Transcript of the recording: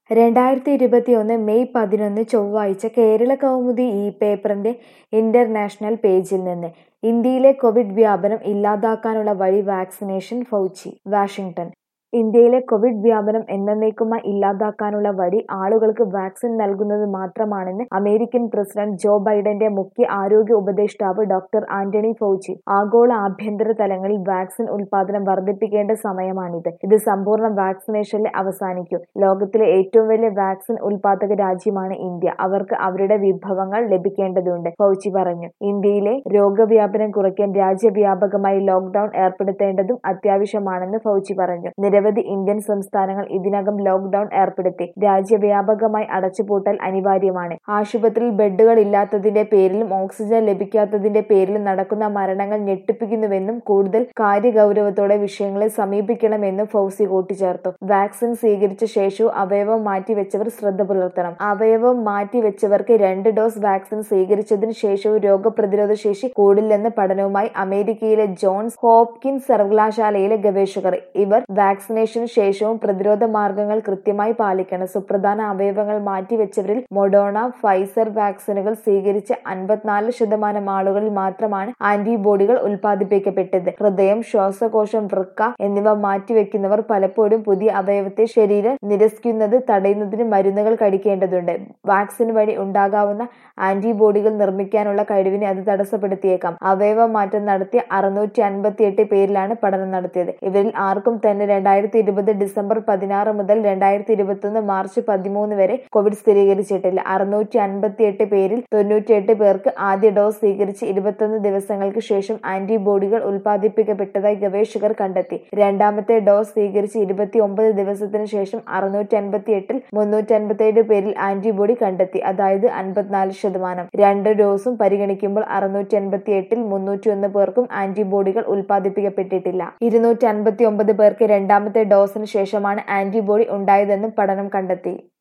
രണ്ടായിരത്തി ഇരുപത്തിയൊന്ന് മെയ് പതിനൊന്ന് ചൊവ്വാഴ്ച കേരള കൗമുദി ഈ പേപ്പറിന്റെ ഇന്റർനാഷണൽ പേജിൽ നിന്ന് ഇന്ത്യയിലെ കോവിഡ് വ്യാപനം ഇല്ലാതാക്കാനുള്ള വഴി വാക്സിനേഷൻ ഫൗച്ചി വാഷിംഗ്ടൺ ഇന്ത്യയിലെ കോവിഡ് വ്യാപനം എന്നേക്കുമായി ഇല്ലാതാക്കാനുള്ള വഴി ആളുകൾക്ക് വാക്സിൻ നൽകുന്നത് മാത്രമാണെന്ന് അമേരിക്കൻ പ്രസിഡന്റ് ജോ ബൈഡന്റെ മുഖ്യ ആരോഗ്യ ഉപദേഷ്ടാവ് ഡോക്ടർ ആന്റണി ഫൗച്ചി ആഗോള ആഭ്യന്തര തലങ്ങളിൽ വാക്സിൻ ഉൽപാദനം വർദ്ധിപ്പിക്കേണ്ട സമയമാണിത് ഇത് സമ്പൂർണ്ണ വാക്സിനേഷനിൽ അവസാനിക്കും ലോകത്തിലെ ഏറ്റവും വലിയ വാക്സിൻ ഉൽപാദക രാജ്യമാണ് ഇന്ത്യ അവർക്ക് അവരുടെ വിഭവങ്ങൾ ലഭിക്കേണ്ടതുണ്ട് ഫൗച്ചി പറഞ്ഞു ഇന്ത്യയിലെ രോഗവ്യാപനം കുറയ്ക്കാൻ രാജ്യവ്യാപകമായി ലോക്ഡൌൺ ഏർപ്പെടുത്തേണ്ടതും അത്യാവശ്യമാണെന്ന് ഫൗച്ചി പറഞ്ഞു നിരവധി ഇന്ത്യൻ സംസ്ഥാനങ്ങൾ ഇതിനകം ലോക്ഡൌൺ ഏർപ്പെടുത്തി രാജ്യവ്യാപകമായി അടച്ചുപൂട്ടൽ അനിവാര്യമാണ് ആശുപത്രിയിൽ ബെഡുകൾ ഇല്ലാത്തതിന്റെ പേരിലും ഓക്സിജൻ ലഭിക്കാത്തതിന്റെ പേരിലും നടക്കുന്ന മരണങ്ങൾ ഞെട്ടിപ്പിക്കുന്നുവെന്നും കൂടുതൽ കാര്യഗൗരവത്തോടെ വിഷയങ്ങളെ സമീപിക്കണമെന്നും ഫൗസി കൂട്ടിച്ചേർത്തു വാക്സിൻ സ്വീകരിച്ച ശേഷവും അവയവം മാറ്റിവെച്ചവർ ശ്രദ്ധ പുലർത്തണം അവയവം മാറ്റിവെച്ചവർക്ക് രണ്ട് ഡോസ് വാക്സിൻ സ്വീകരിച്ചതിനു ശേഷവും രോഗപ്രതിരോധ ശേഷി കൂടില്ലെന്ന പഠനവുമായി അമേരിക്കയിലെ ജോൺസ് ഹോപ്കിൻസ് സർവകലാശാലയിലെ ഗവേഷകർ ഇവർ വാക്സിനേഷന് ശേഷവും പ്രതിരോധ മാർഗങ്ങൾ കൃത്യമായി പാലിക്കണം സുപ്രധാന അവയവങ്ങൾ മാറ്റിവെച്ചവരിൽ മൊഡോണ ഫൈസർ വാക്സിനുകൾ സ്വീകരിച്ച അൻപത്തിനാല് ശതമാനം ആളുകളിൽ മാത്രമാണ് ആന്റിബോഡികൾ ഉൽപ്പാദിപ്പിക്കപ്പെട്ടത് ഹൃദയം ശ്വാസകോശം വൃക്ക എന്നിവ മാറ്റിവെക്കുന്നവർ പലപ്പോഴും പുതിയ അവയവത്തെ ശരീരം നിരസിക്കുന്നത് തടയുന്നതിന് മരുന്നുകൾ കഴിക്കേണ്ടതുണ്ട് വാക്സിൻ വഴി ഉണ്ടാകാവുന്ന ആന്റിബോഡികൾ നിർമ്മിക്കാനുള്ള കഴിവിനെ അത് തടസ്സപ്പെടുത്തിയേക്കാം അവയവ മാറ്റം നടത്തിയ അറുന്നൂറ്റി അൻപത്തിയെട്ട് പേരിലാണ് പഠനം നടത്തിയത് ഇവരിൽ ആർക്കും തന്നെ രണ്ടായിരത്തി ഇരുപത് ഡിസംബർ പതിനാറ് മുതൽ രണ്ടായിരത്തി ഇരുപത്തൊന്ന് മാർച്ച് പതിമൂന്ന് വരെ കോവിഡ് സ്ഥിരീകരിച്ചിട്ടില്ല അറുന്നൂറ്റി അൻപത്തിയെട്ട് പേരിൽ തൊണ്ണൂറ്റിയെട്ട് പേർക്ക് ആദ്യ ഡോസ് സ്വീകരിച്ച് ഇരുപത്തൊന്ന് ദിവസങ്ങൾക്ക് ശേഷം ആന്റിബോഡികൾ ഉൽപ്പാദിപ്പിക്കപ്പെട്ടതായി ഗവേഷകർ കണ്ടെത്തി രണ്ടാമത്തെ ഡോസ് സ്വീകരിച്ച് ഇരുപത്തി ഒമ്പത് ദിവസത്തിന് ശേഷം അറുന്നൂറ്റി അൻപത്തി എട്ടിൽ മുന്നൂറ്റി അൻപത്തിയേഴ് പേരിൽ ആന്റിബോഡി കണ്ടെത്തി അതായത് അൻപത്തിനാല് ശതമാനം രണ്ട് ഡോസും പരിഗണിക്കുമ്പോൾ അറുന്നൂറ്റി അൻപത്തി എട്ടിൽ മുന്നൂറ്റി ഒന്ന് പേർക്കും ആന്റിബോഡികൾ ഉൽപ്പാദിപ്പിക്കപ്പെട്ടിട്ടില്ല ഇരുന്നൂറ്റി അൻപത്തി ഒമ്പത് പേർക്ക് രണ്ടാമത്തെ ഡോസിന് ശേഷമാണ് ആന്റിബോഡി ഉണ്ടായതെന്നും പഠനം കണ്ടെത്തി